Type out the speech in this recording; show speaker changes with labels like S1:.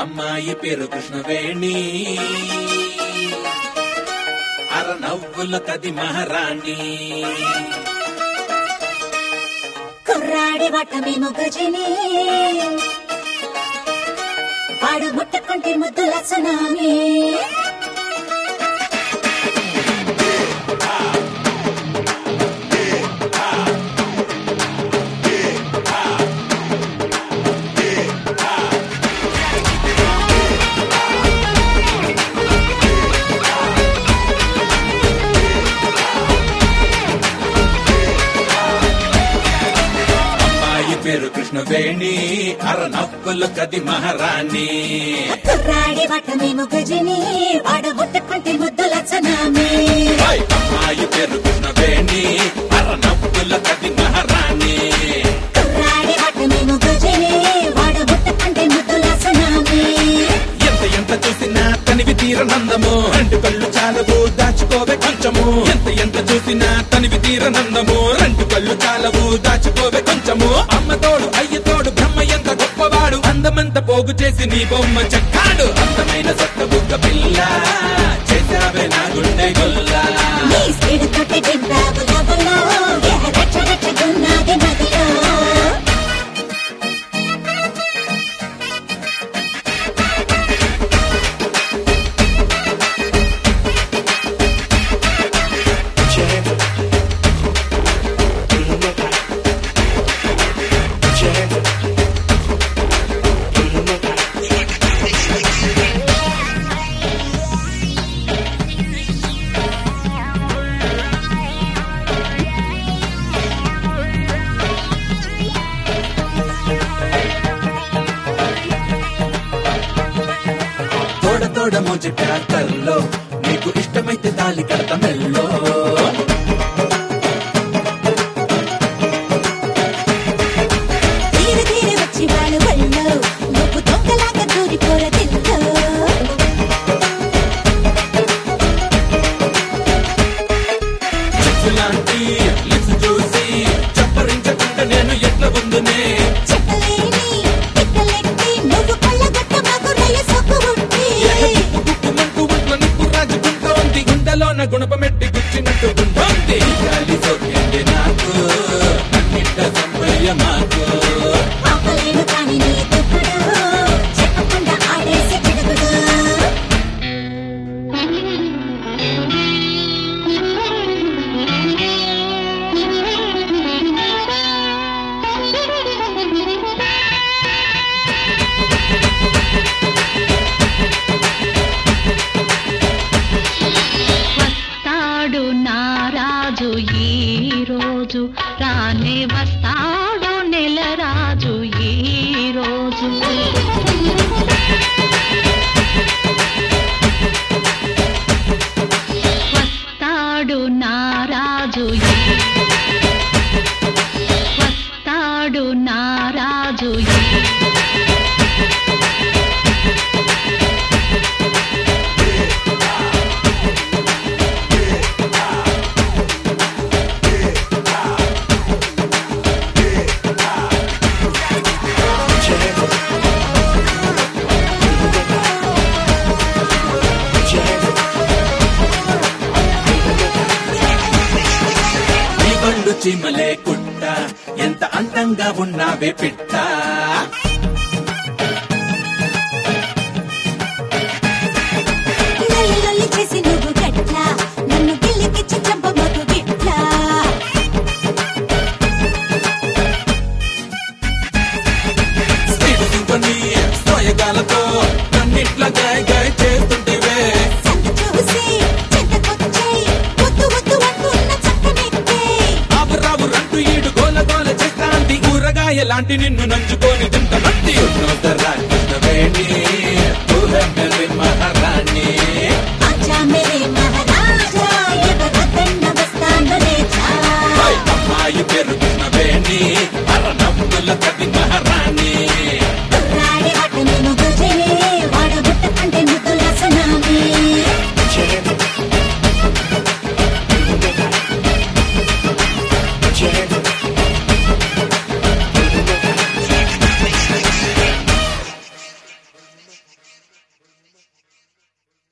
S1: అమ్మాయి పేరు కృష్ణవేణి అర నవ్వుల కది మహారాణి
S2: కుర్రాడి వటమేమో గజని వాడు ముట్టుకుంటే ముద్దుల సునామీ
S1: అమ్మాయి పేరు కృష్ణవేణి అర నవ్వుల కది మహారాణి
S2: కుర్రాడి వటమేమో గజని వాడు ముట్టుకుంటే ముద్దుల సునామీ
S1: హై! అమ్మాయి పేరు కృష్ణవేణి అర నవ్వుల కది మహారాణి
S2: కుర్రాడి వటమేమో గజని వాడు ముట్టుకుంటే ముద్దుల సునామీ
S1: ఎంత ఎంత చూసినా తనివి తీరనందము రెండు కళ్ళు చాలవు దాచుకోవే కొంచెము ఎంత ఎంత చూసినా తనివి తీరనందము రెండు కళ్ళు చాలవు దాచుకోవే కొంచెము అమ్మ తోడు అయ్య తోడు బ్రహ్మ ఎంత గొప్పవాడు అందమంత పోగు చేసి నీ బొమ్మ చెక్కాడు అందమైన సొక్క బుగ్గ పిల్ల చేసావే నా గుండె గుల్లా
S2: నీ స్పీడ్ తోటి దింపావు లవలో ఎహ రచ్చ రచ్చగున్నది నదిలో
S1: తోడ తోడ ముచ్చట కల్లో నీకు ఇష్టమైతే తాలి కడత మెల్లో
S2: తీరు తీరు వచ్చి వాళ్ళు ఒళ్ళో నువ్వు దొంగలాగా దూరిపోర తిల్లో
S1: చెప్పులాంటి లిప్స్ చూసి చప్పరించకుండా నేను ఎట్ల ఉందునే
S2: చెప్పలేని పిక్కలెట్టి నువ్వు కొల్లగొట్ట మాకు రయ్య సొక్కు ఉంటే
S1: గుట్టుమంటూ ఒంట్లో నిప్పు రాజుకుంటోంది గుండెలోన గుణపమెట్టి గుచ్చినట్టు గుంటోంది గాలి సోకింది నాకు నన్నిట్ట సంపయ్య మాకు
S2: ఆపలేను కానీ నీ దుప్పుడు చెప్పకుండా ఆడేసి పిడుగుడు
S3: వస్తాడు నారాజు ఈ రోజు రానే వస్తాడు నెల రాజు ఈ రోజు వస్తాడు నారాజు ఈ- వస్తాడు నారాజు ఈ-
S1: నీ బండు చీమలే కుట్ట ఎంత అందంగా ఉన్నావే పిట్ట
S2: లొల్లి లొల్లి చేసి నువ్వు గట్ల నన్ను గిల్లికిచ్చి చంప మగు గిట్ల
S1: స్పీడ్ సింఫనీ సోయగాలతో నన్నిట్ల గాయ గాయ చేస్తుంటివే
S2: సంత చూసి చెంతకొచ్చే వద్దు వద్దు అంటున్న చక్కనెక్కే
S1: ఆవు రావు రంటు ఈడు గోల గోల చేస్తాంది కూరగాయ లాంటి నిన్ను నంచుకొని తింటనంది కృష్ణవేణి